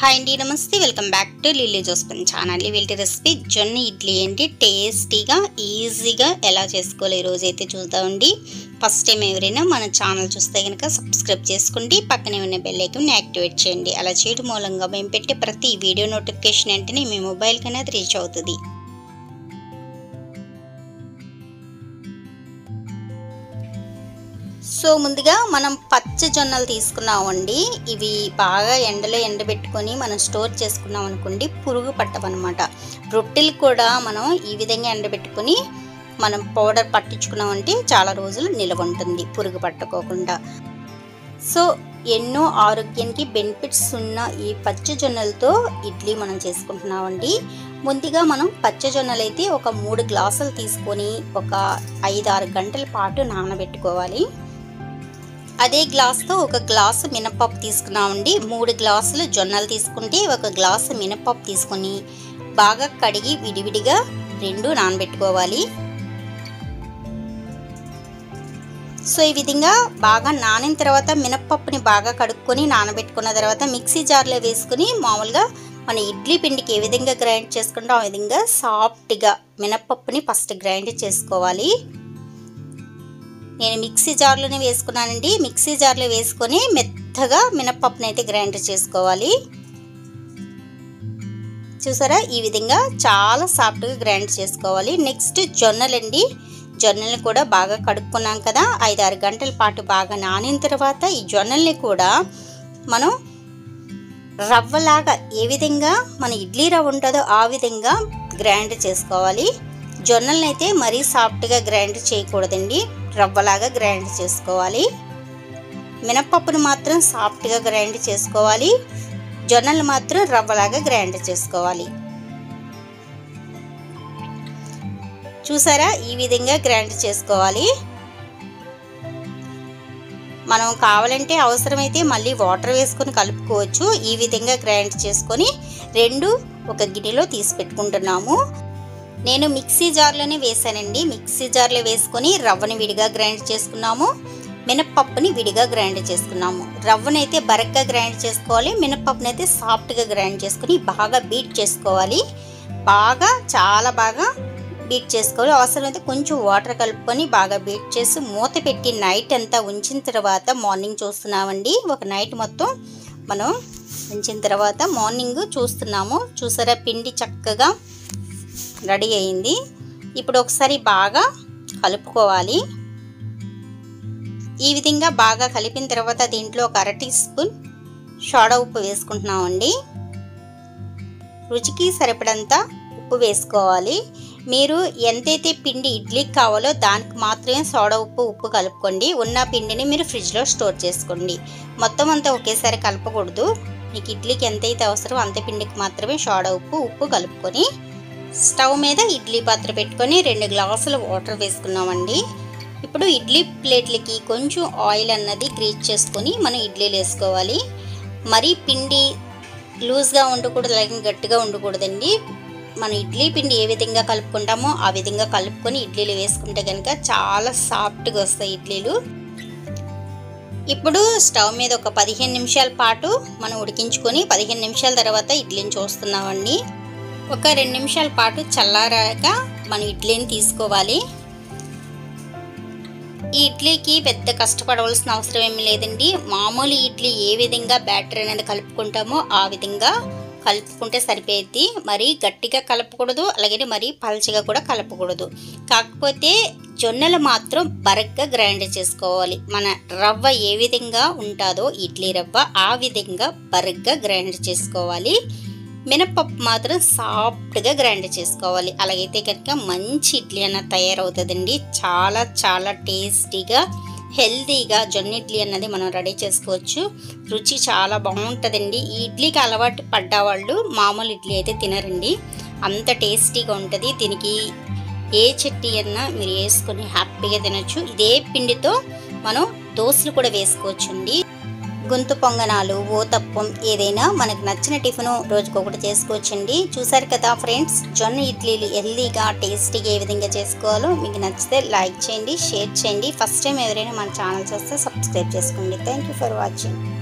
hi అండి నమస్తే welcome back to Lilly జోస్పన్ ఛానల్ వీటి రెసిపీ జొన్న ఇడ్లీ ఏంటి టేస్టీగా ఈజీగా ఎలా చేసుకోవాలి ఈరోజు అయితే చూద్దామండి ఫస్ట్ టైం ఎవరైనా మన ఛానల్ చూస్తే కనుక సబ్స్క్రైబ్ చేసుకోండి పక్కనే ఉన్న బెల్ ఐకన్ యాక్టివేట్ చేయండి అలా చేయడం మూలంగా మేము పెట్టే ప్రతి వీడియో నోటిఫికేషన్ వెంటనే మీ మొబైల్కి అనేది రీచ్ అవుతుంది సో ముందుగా మనం పచ్చ జొన్నలు తీసుకున్నామండి ఇవి బాగా ఎండలో ఎండబెట్టుకొని మనం స్టోర్ చేసుకున్నాం అనుకోండి పురుగు పట్టమన్నమాట రొట్టెలు కూడా మనం ఈ విధంగా ఎండబెట్టుకొని మనం పౌడర్ పట్టించుకున్నామంటే చాలా రోజులు నిల్వ ఉంటుంది పురుగు పట్టుకోకుండా సో ఎన్నో ఆరోగ్యానికి బెనిఫిట్స్ ఉన్న ఈ పచ్చ జొన్నలతో ఇడ్లీ మనం చేసుకుంటున్నామండి ముందుగా మనం పచ్చ జొన్నలు అయితే ఒక మూడు గ్లాసులు తీసుకొని ఒక ఐదు ఆరు గంటల పాటు నానబెట్టుకోవాలి అదే గ్లాస్తో ఒక గ్లాసు మినపప్పు తీసుకున్నామండి మూడు గ్లాసులు జొన్నలు తీసుకుంటే ఒక గ్లాసు మినపప్పు తీసుకొని బాగా కడిగి విడివిడిగా రెండు నానబెట్టుకోవాలి సో ఈ విధంగా బాగా నానిన తర్వాత మినప్పప్పుని బాగా కడుక్కొని నానబెట్టుకున్న తర్వాత మిక్సీ జార్లో వేసుకుని మామూలుగా మన ఇడ్లీ పిండికి ఏ విధంగా గ్రైండ్ చేసుకుంటాం ఆ విధంగా సాఫ్ట్గా మినప్పప్పుని ఫస్ట్ గ్రైండ్ చేసుకోవాలి నేను మిక్సీ జార్లోనే వేసుకున్నానండి మిక్సీ జార్లో వేసుకొని మెత్తగా మినప్పప్పుని అయితే గ్రైండ్ చేసుకోవాలి చూసారా ఈ విధంగా చాలా సాఫ్ట్గా గ్రైండ్ చేసుకోవాలి నెక్స్ట్ జొన్నలండి జొన్నల్ని కూడా బాగా కడుక్కున్నాం కదా ఐదు ఆరు గంటల పాటు బాగా నానిన తర్వాత ఈ జొన్నల్ని కూడా మనం రవ్వలాగా ఏ విధంగా మన ఇడ్లీ రవ్వ ఉంటుందో ఆ విధంగా గ్రైండ్ చేసుకోవాలి జొన్నల్ని అయితే మరీ సాఫ్ట్గా గ్రైండ్ చేయకూడదండి రవ్వలాగా గ్రైండ్ చేసుకోవాలి మినపప్పును మాత్రం సాఫ్ట్గా గ్రైండ్ చేసుకోవాలి జొన్నలు మాత్రం రవ్వలాగా గ్రైండ్ చేసుకోవాలి చూసారా ఈ విధంగా గ్రైండ్ చేసుకోవాలి మనం కావాలంటే అవసరమైతే మళ్ళీ వాటర్ వేసుకొని కలుపుకోవచ్చు ఈ విధంగా గ్రైండ్ చేసుకొని రెండు ఒక గిన్నెలో తీసి పెట్టుకుంటున్నాము నేను మిక్సీ జార్లోనే వేసానండి మిక్సీ జార్లో వేసుకొని రవ్వని విడిగా గ్రైండ్ చేసుకున్నాము మినప్పప్పుని విడిగా గ్రైండ్ చేసుకున్నాము రవ్వనైతే బరగ్గా గ్రైండ్ చేసుకోవాలి మినప్పప్పుని అయితే సాఫ్ట్గా గ్రైండ్ చేసుకుని బాగా బీట్ చేసుకోవాలి బాగా చాలా బాగా బీట్ చేసుకోవాలి అవసరమైతే కొంచెం వాటర్ కలుపుకొని బాగా బీట్ చేసి మూత పెట్టి నైట్ అంతా ఉంచిన తర్వాత మార్నింగ్ చూస్తున్నామండి ఒక నైట్ మొత్తం మనం ఉంచిన తర్వాత మార్నింగ్ చూస్తున్నాము చూసారా పిండి చక్కగా రెడీ అయింది ఇప్పుడు ఒకసారి బాగా కలుపుకోవాలి ఈ విధంగా బాగా కలిపిన తర్వాత దీంట్లో ఒక అర టీ స్పూన్ సోడా ఉప్పు వేసుకుంటున్నామండి రుచికి సరిపడంత ఉప్పు వేసుకోవాలి మీరు ఎంతైతే పిండి ఇడ్లీకి కావాలో దానికి మాత్రమే సోడా ఉప్పు ఉప్పు కలుపుకోండి ఉన్న పిండిని మీరు ఫ్రిడ్జ్లో స్టోర్ చేసుకోండి మొత్తం అంతా ఒకేసారి కలపకూడదు మీకు ఇడ్లీకి ఎంతైతే అవసరం అంత పిండికి మాత్రమే సోడా ఉప్పు ఉప్పు కలుపుకొని స్టవ్ మీద ఇడ్లీ పాత్ర పెట్టుకొని రెండు గ్లాసులు వాటర్ వేసుకున్నామండి ఇప్పుడు ఇడ్లీ ప్లేట్లకి కొంచెం ఆయిల్ అన్నది గ్రీజ్ చేసుకొని మనం ఇడ్లీలు వేసుకోవాలి మరీ పిండి లూజ్గా ఉండకూడదు అలాగే గట్టిగా ఉండకూడదండి మన ఇడ్లీ పిండి ఏ విధంగా కలుపుకుంటామో ఆ విధంగా కలుపుకొని ఇడ్లీలు వేసుకుంటే కనుక చాలా సాఫ్ట్గా వస్తాయి ఇడ్లీలు ఇప్పుడు స్టవ్ మీద ఒక పదిహేను నిమిషాల పాటు మనం ఉడికించుకొని పదిహేను నిమిషాల తర్వాత ఇడ్లీని చూస్తున్నామండి ఒక రెండు నిమిషాల పాటు చల్లారాక మనం ఇడ్లీని తీసుకోవాలి ఈ ఇడ్లీకి పెద్ద కష్టపడవలసిన అవసరం ఏమి లేదండి మామూలు ఇడ్లీ ఏ విధంగా బ్యాటర్ అనేది కలుపుకుంటామో ఆ విధంగా కలుపుకుంటే సరిపోద్ది మరీ గట్టిగా కలపకూడదు అలాగే మరీ పల్చగా కూడా కలపకూడదు కాకపోతే జొన్నలు మాత్రం బరగ్గా గ్రైండ్ చేసుకోవాలి మన రవ్వ ఏ విధంగా ఉంటుందో ఇడ్లీ రవ్వ ఆ విధంగా బరగ్గా గ్రైండ్ చేసుకోవాలి మినపప్పు మాత్రం సాఫ్ట్గా గ్రైండ్ చేసుకోవాలి అలాగైతే కనుక మంచి ఇడ్లీ అన్న తయారవుతుందండి చాలా చాలా టేస్టీగా హెల్తీగా జొన్న ఇడ్లీ అన్నది మనం రెడీ చేసుకోవచ్చు రుచి చాలా బాగుంటుందండి ఈ ఇడ్లీకి అలవాటు పడ్డ వాళ్ళు మామూలు ఇడ్లీ అయితే తినరండి అంత టేస్టీగా ఉంటుంది దీనికి ఏ చట్నీ అన్నా మీరు వేసుకొని హ్యాపీగా తినొచ్చు ఇదే పిండితో మనం దోశలు కూడా వేసుకోవచ్చు అండి గొంతు పొంగనాలు ఓతప్పం ఏదైనా మనకు నచ్చిన టిఫిన్ రోజుకొకటి చేసుకోవచ్చండి చూసారు కదా ఫ్రెండ్స్ జొన్న ఇడ్లీలు హెల్దీగా టేస్టీగా ఏ విధంగా చేసుకోవాలో మీకు నచ్చితే లైక్ చేయండి షేర్ చేయండి ఫస్ట్ టైం ఎవరైనా మన ఛానల్ చూస్తే సబ్స్క్రైబ్ చేసుకోండి థ్యాంక్ యూ ఫర్ వాచింగ్